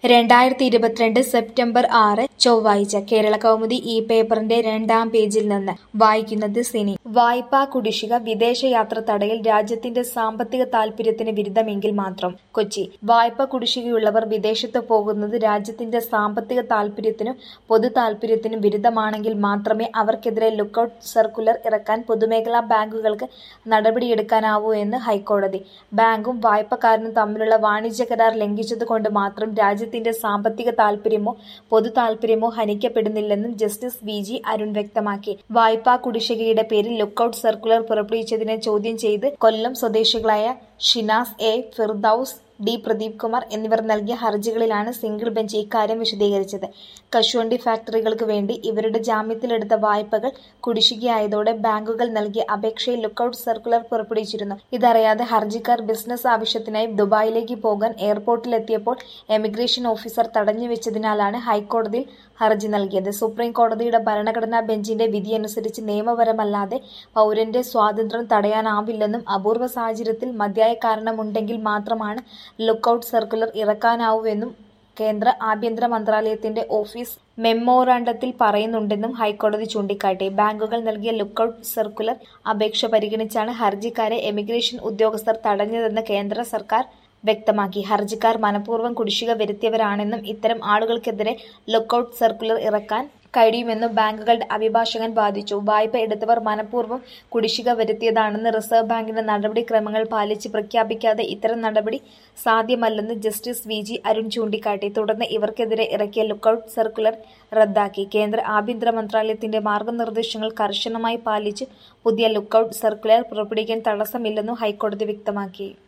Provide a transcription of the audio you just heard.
രണ്ടായിരത്തി ഇരുപത്തിരണ്ട് സെപ്റ്റംബർ ആറ് ചൊവ്വാഴ്ച കേരള കൗമുദി ഈ പേപ്പറിന്റെ രണ്ടാം പേജിൽ നിന്ന് വായിക്കുന്നത് സിനി വായ്പാ കുടിശ്ശിക വിദേശയാത്ര തടയൽ രാജ്യത്തിന്റെ സാമ്പത്തിക താൽപര്യത്തിന് വിരുദ്ധമെങ്കിൽ മാത്രം കൊച്ചി വായ്പ കുടിശ്ശികയുള്ളവർ വിദേശത്ത് പോകുന്നത് രാജ്യത്തിന്റെ സാമ്പത്തിക താൽപര്യത്തിനും പൊതു താൽപര്യത്തിനും വിരുദ്ധമാണെങ്കിൽ മാത്രമേ അവർക്കെതിരെ ലുക്കൌട്ട് സർക്കുലർ ഇറക്കാൻ പൊതുമേഖലാ ബാങ്കുകൾക്ക് നടപടിയെടുക്കാനാവൂ എന്ന് ഹൈക്കോടതി ബാങ്കും വായ്പക്കാരനും തമ്മിലുള്ള വാണിജ്യ കരാർ ലംഘിച്ചതുകൊണ്ട് മാത്രം രാജ്യത്തിന്റെ സാമ്പത്തിക താൽപര്യമോ പൊതു താൽപര്യമോ ഹനിക്കപ്പെടുന്നില്ലെന്നും ജസ്റ്റിസ് വി ജി അരുൺ വ്യക്തമാക്കി വായ്പാ കുടിശ്ശികയുടെ പേരിൽ ലുക്കൌട്ട് സർക്കുലർ പുറപ്പെടുവിച്ചതിനെ ചോദ്യം ചെയ്ത് കൊല്ലം സ്വദേശികളായ ഷിനാസ് എ ഫിർദൌസ് ഡി പ്രദീപ് കുമാർ എന്നിവർ നൽകിയ ഹർജികളിലാണ് സിംഗിൾ ബെഞ്ച് ഇക്കാര്യം വിശദീകരിച്ചത് കശുവണ്ടി ഫാക്ടറികൾക്ക് വേണ്ടി ഇവരുടെ ജാമ്യത്തിലെടുത്ത വായ്പകൾ കുടിശ്ശികയായതോടെ ബാങ്കുകൾ നൽകിയ അപേക്ഷയിൽ ലുക്കൌട്ട് സർക്കുലർ പുറപ്പെടുവിച്ചിരുന്നു ഇതറിയാതെ ഹർജിക്കാർ ബിസിനസ് ആവശ്യത്തിനായി ദുബായിലേക്ക് പോകാൻ എയർപോർട്ടിലെത്തിയപ്പോൾ എമിഗ്രേഷൻ ഓഫീസർ തടഞ്ഞുവെച്ചതിനാലാണ് ഹൈക്കോടതിയിൽ ഹർജി നൽകിയത് സുപ്രീം കോടതിയുടെ ഭരണഘടനാ ബെഞ്ചിന്റെ വിധിയനുസരിച്ച് നിയമപരമല്ലാതെ പൗരന്റെ സ്വാതന്ത്ര്യം തടയാനാവില്ലെന്നും അപൂർവ സാഹചര്യത്തിൽ മതിയായ കാരണമുണ്ടെങ്കിൽ മാത്രമാണ് ലുക്കൌട്ട് സർക്കുലർ ഇറക്കാനാവൂവെന്നും കേന്ദ്ര ആഭ്യന്തര മന്ത്രാലയത്തിന്റെ ഓഫീസ് മെമ്മോറാണ്ടത്തിൽ പറയുന്നുണ്ടെന്നും ഹൈക്കോടതി ചൂണ്ടിക്കാട്ടി ബാങ്കുകൾ നൽകിയ ലുക്കൌട്ട് സർക്കുലർ അപേക്ഷ പരിഗണിച്ചാണ് ഹർജിക്കാരെ എമിഗ്രേഷൻ ഉദ്യോഗസ്ഥർ തടഞ്ഞതെന്ന് കേന്ദ്ര സർക്കാർ വ്യക്തമാക്കി ഹർജിക്കാർ മനഃപൂർവ്വം കുടിശ്ശിക വരുത്തിയവരാണെന്നും ഇത്തരം ആളുകൾക്കെതിരെ ലുക്കൌട്ട് സർക്കുലർ ഇറക്കാൻ കഴിയുമെന്നും ബാങ്കുകളുടെ അഭിഭാഷകൻ വാദിച്ചു വായ്പ എടുത്തവർ മനഃപൂർവ്വം കുടിശ്ശിക വരുത്തിയതാണെന്ന് റിസർവ് ബാങ്കിന്റെ നടപടിക്രമങ്ങൾ പാലിച്ച് പ്രഖ്യാപിക്കാതെ ഇത്തരം നടപടി സാധ്യമല്ലെന്ന് ജസ്റ്റിസ് വി ജി അരുൺ ചൂണ്ടിക്കാട്ടി തുടർന്ന് ഇവർക്കെതിരെ ഇറക്കിയ ലുക്കൌട്ട് സർക്കുലർ റദ്ദാക്കി കേന്ദ്ര ആഭ്യന്തര മന്ത്രാലയത്തിന്റെ മാർഗനിർദ്ദേശങ്ങൾ കർശനമായി പാലിച്ച് പുതിയ ലുക്കൌട്ട് സർക്കുലർ പുറപ്പെടുവിക്കാൻ തടസ്സമില്ലെന്നും ഹൈക്കോടതി വ്യക്തമാക്കി